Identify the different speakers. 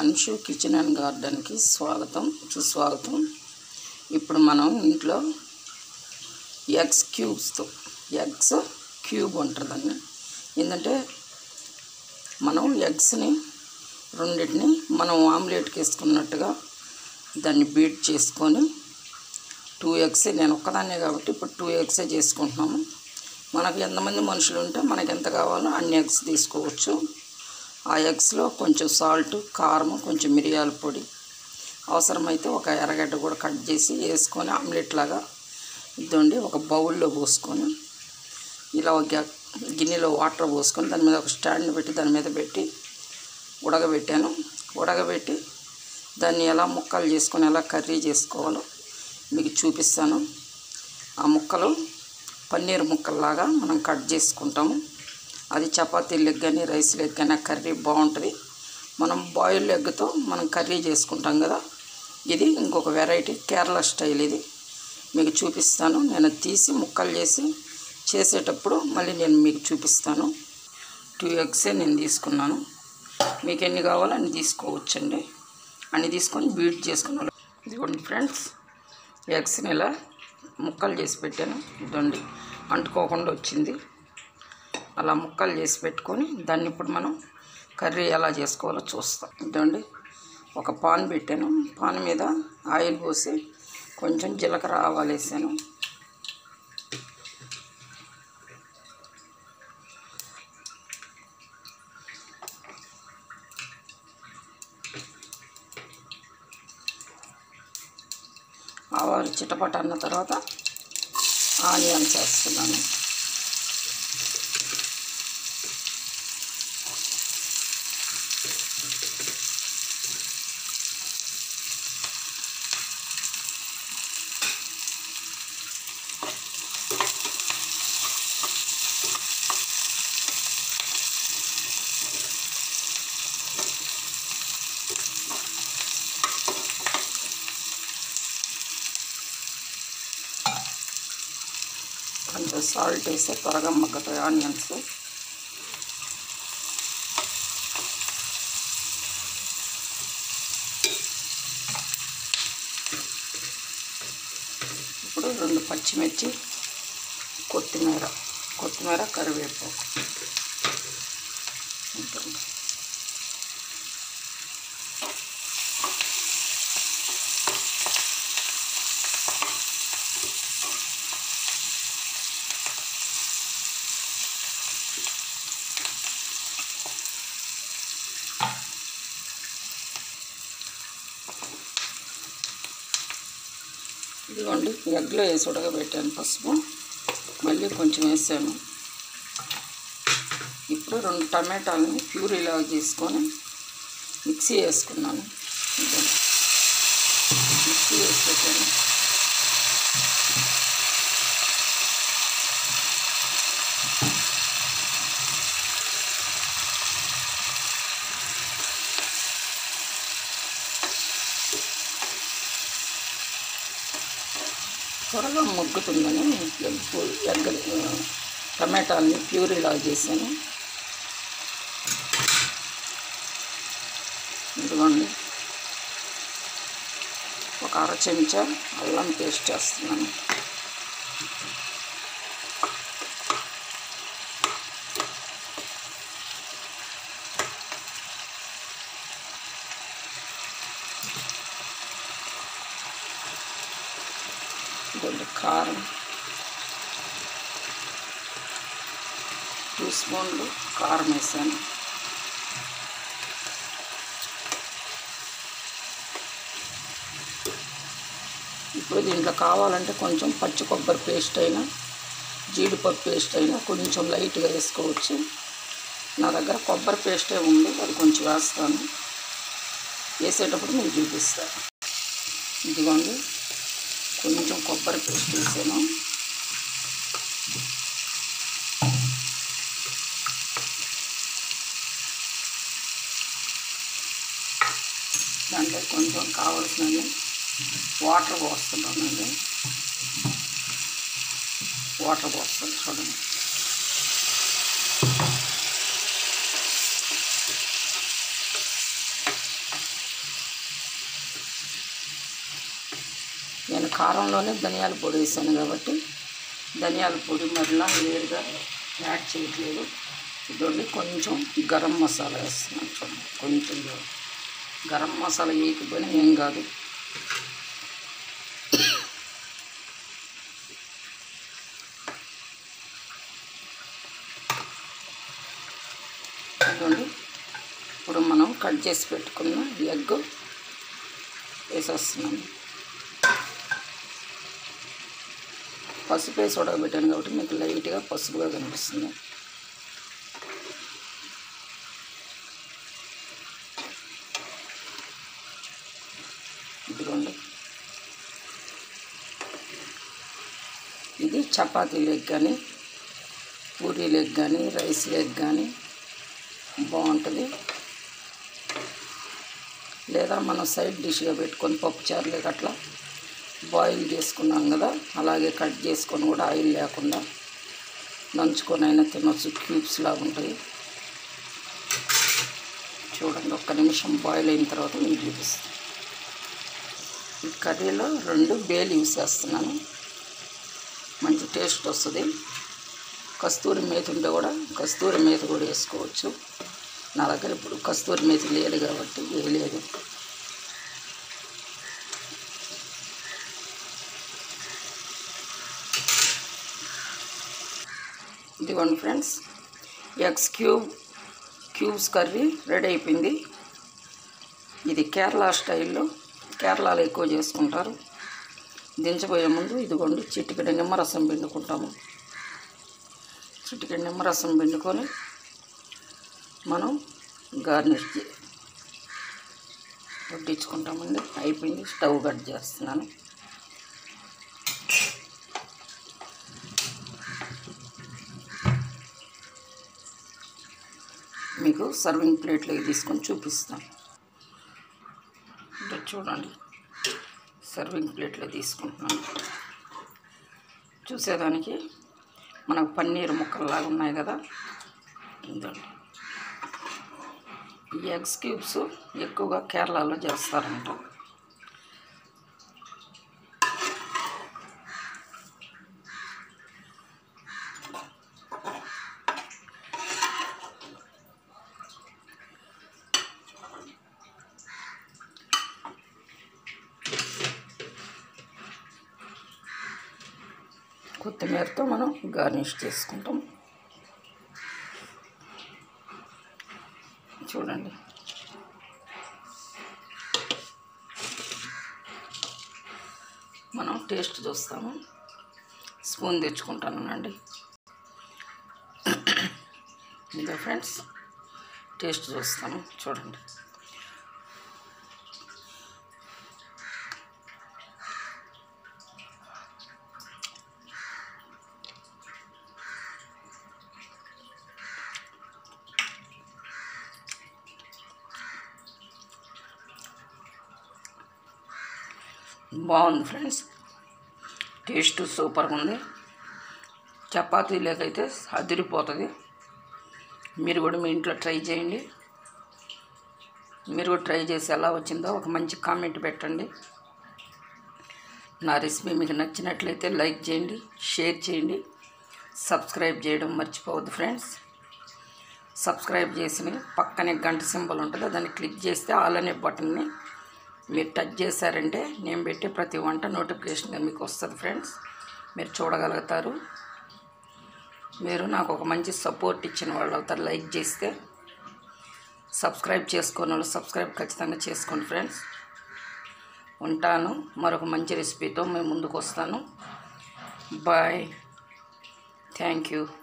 Speaker 1: Anshu kitchen and గార్డెన్కి స్వాగతం సుస్వాగతం ఇప్పుడు మనం ఇంట్లో ఎగ్స్ క్యూబ్స్తో ఎగ్స్ క్యూబ్ ఉంటుందండి ఏంటంటే మనం ఎగ్స్ని రెండింటిని మనం ఆమ్లెట్కి వేసుకున్నట్టుగా దాన్ని బీట్ చేసుకొని టూ ఎగ్స్ నేను ఒక్కదాన్నే కాబట్టి ఇప్పుడు టూ ఎగ్సే చేసుకుంటున్నాము మనకు ఎంతమంది మనుషులు ఉంటే మనకి ఎంత కావాలో అన్ని ఎగ్స్ తీసుకోవచ్చు ఆ ఎగ్స్లో కొంచెం సాల్ట్ కారం కొంచెం మిరియాల పొడి అవసరమైతే ఒక ఎర్రగడ్డ కూడా కట్ చేసి వేసుకొని ఆమ్లెట్ లాగా ఇదండి ఒక బౌల్లో పోసుకొని ఇలా ఒక గిన్నెలో వాటర్ పోసుకొని దాని మీద ఒక స్టాండ్ పెట్టి దాని మీద పెట్టి ఉడకబెట్టాను ఉడకబెట్టి దాన్ని ఎలా ముక్కలు చేసుకొని ఎలా కర్రీ చేసుకోవాలో మీకు చూపిస్తాను ఆ ముక్కలు పన్నీర్ ముక్కల్లాగా మనం కట్ చేసుకుంటాము అది చపాతీ లెగ్ కానీ రైస్ లెగ్ కానీ ఆ కర్రీ బాగుంటుంది మనం బాయిల్ ఎగ్తో మనం కర్రీ చేసుకుంటాం కదా ఇది ఇంకొక వెరైటీ కేరళ స్టైల్ ఇది మీకు చూపిస్తాను నేను తీసి ముక్కలు చేసి చేసేటప్పుడు మళ్ళీ నేను మీకు చూపిస్తాను టూ ఎగ్సే నేను తీసుకున్నాను మీకు ఎన్ని కావాలో అన్ని తీసుకోవచ్చండి అన్ని తీసుకొని బీట్ చేసుకున్నాను ఇదిగోండి ఫ్రెండ్స్ ఎగ్స్ని ఇలా ముక్కలు చేసి పెట్టాను ఇదండి అంటుకోకుండా వచ్చింది అలా ముక్కలు చేసి పెట్టుకొని దాన్ని ఇప్పుడు మనం కర్రీ ఎలా చేసుకోవాలో చూస్తాం ఇదండి ఒక పాన్ పెట్టాను పాన్ మీద ఆయిల్ పోసి కొంచెం జీలకర్ర ఆవాలు వేసాను ఆవాలు చిటపట అన్న తర్వాత ఆనియన్స్ వేస్తున్నాను కొంచెం సాల్ట్ వేస్తే త్వరగా మగ్గుతాయి ఆనియన్స్ ఇప్పుడు రెండు పచ్చిమిర్చి కొత్తిమీర కొత్తిమీర కరివేపాకు ఉంటుంది ఇదిగోండి ఎగ్లో వేసి ఉడకబెట్టాను పసుపు మళ్ళీ కొంచెం వేసాను ఇప్పుడు రెండు టమాటాలని ప్యూరీలాగా చేసుకొని మిక్సీ వేసుకున్నాను ఇదిగోండి. మిక్సీ వేసి పెట్టాను త్వరగా మగ్గుతుందని ఎగ్ ఎగ్ టమాటాలని ప్యూరీలా చేశాను ఇదిగోండి ఒక అర చెంచా అల్లం పేస్ట్ చేస్తున్నాను ఇదిగోండి కారం టూ స్పూన్లు కారం వేసాను ఇప్పుడు దీంట్లో కావాలంటే కొంచెం పచ్చి కొబ్బరి పేస్ట్ అయినా జీడిపప్పు పేస్ట్ అయినా కొంచెం లైట్గా వేసుకోవచ్చు నా దగ్గర కొబ్బరి పేస్టే ఉంది అది కొంచెం వేస్తాను వేసేటప్పుడు మీకు చూపిస్తాను ఇదిగోండి కొంచెం కొబ్బరి పేస్ట్ వేసాను దాంట్లో కొంచెం కావాల్సినవి వాటర్ పోస్తున్నానండి వాటర్ పోస్తాను చూడండి కారంలోనే ధనియాల పొడి వేసాను కాబట్టి ధనియాల పొడి మరలా వేరుగా యాడ్ చేయట్లేదు ఇదండి కొంచెం గరం మసాలా వేస్తున్నాను చూడండి కొంచెం గరం మసాలా వేయకపోయినా ఏం కాదు ఇదిగోండి ఇప్పుడు మనం కట్ చేసి పెట్టుకున్న ఎగ్ వేసేస్తున్నాను పసుపు వేసి ఉడకబెట్టాను కాబట్టి మీకు లైట్గా పసుపుగా కనిపిస్తుంది ఇదిగోండి ఇది చపాతీ లెగ్ కానీ పూరీ లెగ్ కానీ రైస్ లెగ్ కానీ బాగుంటుంది లేదా మనం సైడ్ డిష్గా పెట్టుకొని పప్పుచారు లేక అట్లా బాయిల్ చేసుకున్నాం కదా అలాగే కట్ చేసుకొని కూడా ఆయిల్ లేకుండా నంచుకొని అయినా తినొచ్చు క్యూబ్స్ లాగా ఉంటాయి చూడండి ఒక్క నిమిషం బాయిల్ అయిన తర్వాత మీకు చూపిస్తాను ఈ కర్రీలో రెండు బేలు యూస్ చేస్తున్నాను మంచి టేస్ట్ వస్తుంది కస్తూరి మేతి ఉంటే కూడా కస్తూరి మేతి కూడా వేసుకోవచ్చు నా దగ్గర ఇప్పుడు కస్తూరి మేతి లేదు కాబట్టి వేయలేదు ఇదిగోండి friends eggs cube cubes curry ready అయిపోయింది ఇది కేరళ స్టైల్లో కేరళలో ఎక్కువ చేసుకుంటారు దించబోయే ముందు ఇదిగోండి చిటికెడ నిమ్మరసం పిండుకుంటాము చిటికెడ నిమ్మరసం పిండుకొని మనం గార్నిష్ చే- వడ్డించుకుంటామండి అయిపోయింది స్టవ్ కట్ చేస్తున్నాను మీకు సర్వింగ్ ప్లేట్లోకి తీసుకొని చూపిస్తాను అంటే చూడండి సర్వింగ్ ప్లేట్లో తీసుకుంటున్నాను చూసేదానికి మనకు పన్నీర్ ముక్కల్లాగా ఉన్నాయి కదా ఇదండి ఈ ఎగ్స్ క్యూబ్స్ ఎక్కువగా కేరళలో చేస్తారంట కొత్తిమీరతో మనం గార్నిష్ చేసుకుంటాం చూడండి మనం టేస్ట్ చూస్తాము స్పూన్ తెచ్చుకుంటానండి ఇదే ఫ్రెండ్స్ టేస్ట్ చూస్తాము చూడండి బాగుంది ఫ్రెండ్స్ టేస్ట్ సూపర్గా ఉంది చపాతీలోకైతే అదిరిపోతుంది మీరు కూడా మీ ఇంట్లో ట్రై చేయండి మీరు కూడా ట్రై చేసి ఎలా వచ్చిందో ఒక మంచి కామెంట్ పెట్టండి నా రెసిపీ మీకు నచ్చినట్లయితే లైక్ చేయండి షేర్ చేయండి సబ్స్క్రైబ్ చేయడం మర్చిపోవద్దు ఫ్రెండ్స్ సబ్స్క్రైబ్ చేసిన పక్కనే గంట సింబల్ ఉంటుంది దాన్ని క్లిక్ చేస్తే ఆల్ అనే బటన్ని మీరు టచ్ చేశారంటే నేను పెట్టే ప్రతి వంట నోటిఫికేషన్ మీకు వస్తుంది ఫ్రెండ్స్ మీరు చూడగలుగుతారు మీరు నాకు ఒక మంచి సపోర్ట్ ఇచ్చిన వాళ్ళు అవుతారు లైక్ చేస్తే సబ్స్క్రైబ్ చేసుకున్న వాళ్ళు సబ్స్క్రైబ్ ఖచ్చితంగా చేసుకోండి ఫ్రెండ్స్ ఉంటాను మరొక మంచి రెసిపీతో మేము ముందుకు వస్తాను బాయ్ థ్యాంక్ యూ